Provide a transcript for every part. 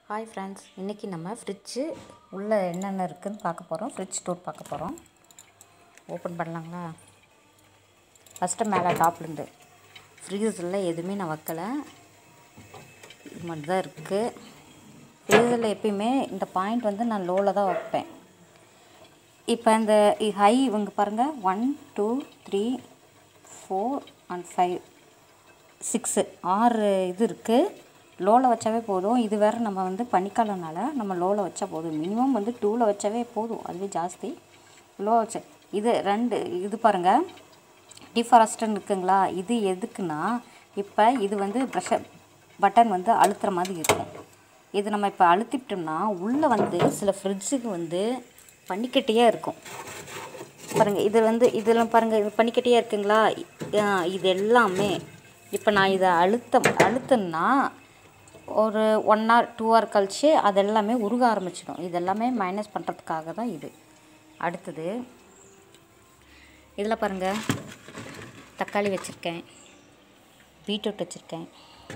hi friends இன்றைக்கி நம்ம fridge உள்ளே என்னென்ன இருக்குதுன்னு பார்க்க போகிறோம் ஃப்ரிட்ஜ் டூர் பார்க்க போகிறோம் ஓப்பன் பண்ணலாங்களா ஃபஸ்ட்டு மேலே டாப்லேருந்து ஃப்ரீசரில் எதுவுமே நான் வைக்கலை இது மட்டும் தான் இருக்குது ஃப்ரீசரில் எப்பயுமே இந்த பாயிண்ட் வந்து நான் லோவில் தான் வைப்பேன் இப்போ இந்த ஹை இவங்க பாருங்கள் one two three four and five six ஆறு இது இருக்குது லோவில் வச்சாவே போதும் இது வேறு நம்ம வந்து பனிக்காலனால நம்ம லோவில் வச்சா போதும் மினிமம் வந்து டூவில் வச்சாவே போதும் அதுவே ஜாஸ்தி லோ வச்ச இது ரெண்டு இது பாருங்கள் டிஃபாரஸ்டன் இருக்குங்களா இது எதுக்குன்னா இப்போ இது வந்து ப்ரெஷர் பட்டன் வந்து அழுத்துற மாதிரி இருக்கும் இது நம்ம இப்போ அழுத்திட்டோம்னா உள்ளே வந்து சில ஃப்ரிட்ஜுக்கு வந்து பனிக்கட்டியாக இருக்கும் பாருங்கள் இது வந்து இதெல்லாம் பாருங்கள் இது பனிக்கட்டியாக இருக்குங்களா ஆ, இது எல்லாமே இப்போ நான் இதை அழுத்தம் அழுத்தன்னா ஒரு ஒன் ஹவர் டூ ஹவர் கழிச்சு அது எல்லாமே உருக ஆரம்பிச்சிடும் இது எல்லாமே மைனஸ் பண்ணுறதுக்காக தான் இது அடுத்தது இதில் பாருங்கள் தக்காளி வச்சுருக்கேன் பீட்ரூட் வச்சுருக்கேன்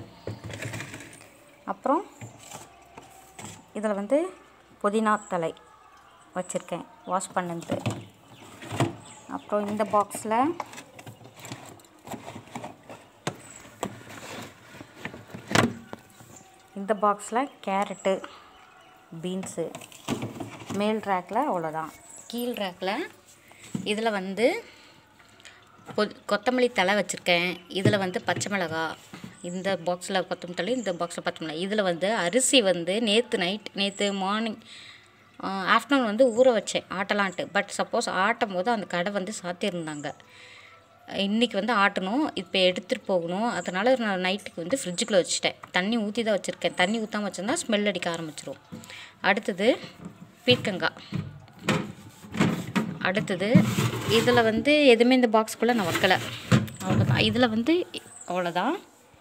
அப்புறம் இதில் வந்து புதினா தலை வச்சுருக்கேன் வாஷ் பண்ணது அப்புறம் இந்த பாக்ஸில் இந்த பாக்ஸில் கேரட்டு பீன்ஸு மேல் ரேக்கில் அவ்வளோதான் கீழ் ரேக்கில் இதில் வந்து பொ- கொத்தமல்லி தலை வச்சுருக்கேன் இதில் வந்து பச்சை மிளகாய் இந்த பாக்ஸில் கொத்தமல்லி தழை இந்த பாக்ஸில் பச்சை மிளகாய் இதில் வந்து அரிசி வந்து நேற்று நைட் நேற்று மார்னிங் ஆஃப்டர்நூன் வந்து ஊற வச்சேன் ஆட்டலான்ட்டு பட் சப்போஸ் ஆட்டும் போது அந்த கடை வந்து சாத்தியிருந்தாங்க இன்றைக்கி வந்து ஆட்டணும் இப்போ எடுத்துகிட்டு போகணும் அதனால் நான் நைட்டுக்கு வந்து ஃப்ரிட்ஜுக்குள்ளே வச்சுட்டேன் தண்ணி ஊற்றி தான் வச்சுருக்கேன் தண்ணி ஊற்றாம வச்சுருந்தா ஸ்மெல் அடிக்க ஆரம்பிச்சிரும் அடுத்தது பீர்க்கங்காய் அடுத்தது இதில் வந்து எதுவுமே இந்த பாக்ஸ்க்குள்ளே நான் வைக்கலை அவ்வளோதான் இதில் வந்து அவ்வளோதான்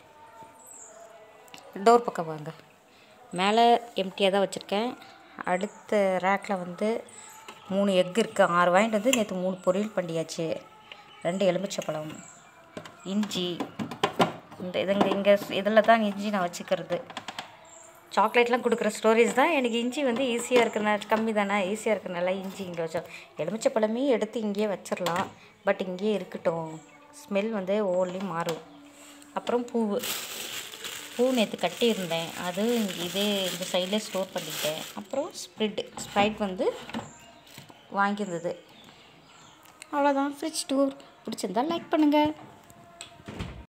டோர் பக்கம் வாங்க மேலே எம்டியாக தான் வச்சுருக்கேன் அடுத்த ரேக்கில் வந்து மூணு எக் இருக்குது ஆறு வாங்கிட்டு வந்து நேற்று மூணு பொரியல் பண்ணியாச்சு ரெண்டு எலுமிச்சப்பழம் இஞ்சி இந்த இதுங்க இங்கே இதில் தான் இஞ்சி நான் வச்சுக்கிறது சாக்லேட்லாம் கொடுக்குற ஸ்டோரேஜ் தான் எனக்கு இஞ்சி வந்து ஈஸியாக இருக்கிறனால கம்மி தானே ஈஸியாக இருக்கிறனால இஞ்சி இங்கே வச்சோம் எலுமிச்சப்பழமே எடுத்து இங்கேயே வச்சிடலாம் பட் இங்கேயே இருக்கட்டும் ஸ்மெல் வந்து ஒவ்வொன்றையும் மாறும் அப்புறம் பூவு பூ நேற்று கட்டியிருந்தேன் அது இதே இந்த சைடில் ஸ்டோர் பண்ணிக்கிட்டேன் அப்புறம் ஸ்ப்ரிட் ஸ்ப்ரைட் வந்து வாங்கியிருந்தது அவ்வளோதான் ஃப்ரிட்ஜ் டூர் பிடிச்சிருந்தா லைக் பண்ணுங்கள்